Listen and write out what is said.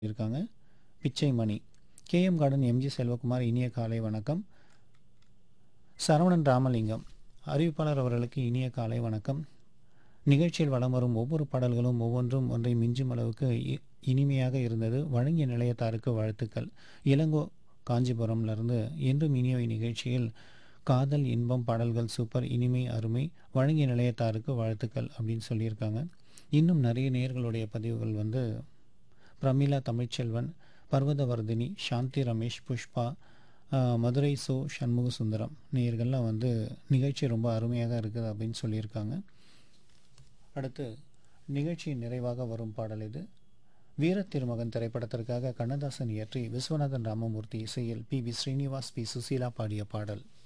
இருக்காங்க Pichaimani KM garden MG Selvakumar இனிய காலை வணக்கம் சரவணன் ராமலிங்கம் அறிவிப்பாளர் அவர்களுக்கு இனிய காலை வணக்கம் நிகழ்ச்சியில் வலம் வரும் ஒவ்வொரு பாடல்களும் ஒவ்வொன்றும் ஒன்றை மிஞ்சும் அளவுக்கு இ- இனிமையாக இருந்தது வழங்கிய நிலையத்தாருக்கு வாழ்த்துக்கள் இளங்கோ காஞ்சிபுரம்லேருந்து என்றும் இனிய நிகழ்ச்சியில் காதல் இன்பம் பாடல்கள் சூப்பர் இனிமை அருமை வழங்கிய நிலையத்தாருக்கு வாழ்த்துக்கள் அப்படின்னு சொல்லியிருக்காங்க இன்னும் நிறைய நேயர்களுடைய பதிவுகள் வந்து பிரமிளா தமிழ்ச்செல்வன் பர்வதவர்தினி சாந்தி ரமேஷ் புஷ்பா ஆஹ், மதுரை சோ சண்முக சுந்தரம் நேயர்கள்லாம் வந்து நிகழ்ச்சி ரொம்ப அருமையாக இருக்குது அப்படின்னு சொல்லியிருக்காங்க அடுத்து நிகழ்ச்சியின் நிறைவாக வரும் பாடல் இது வீர திருமகன் திரைப்படத்திற்காக கண்ணதாசன் இயற்றி விஸ்வநாதன் ராமமூர்த்தி இசையில் P B Srinivas P Susheela பாடிய பாடல்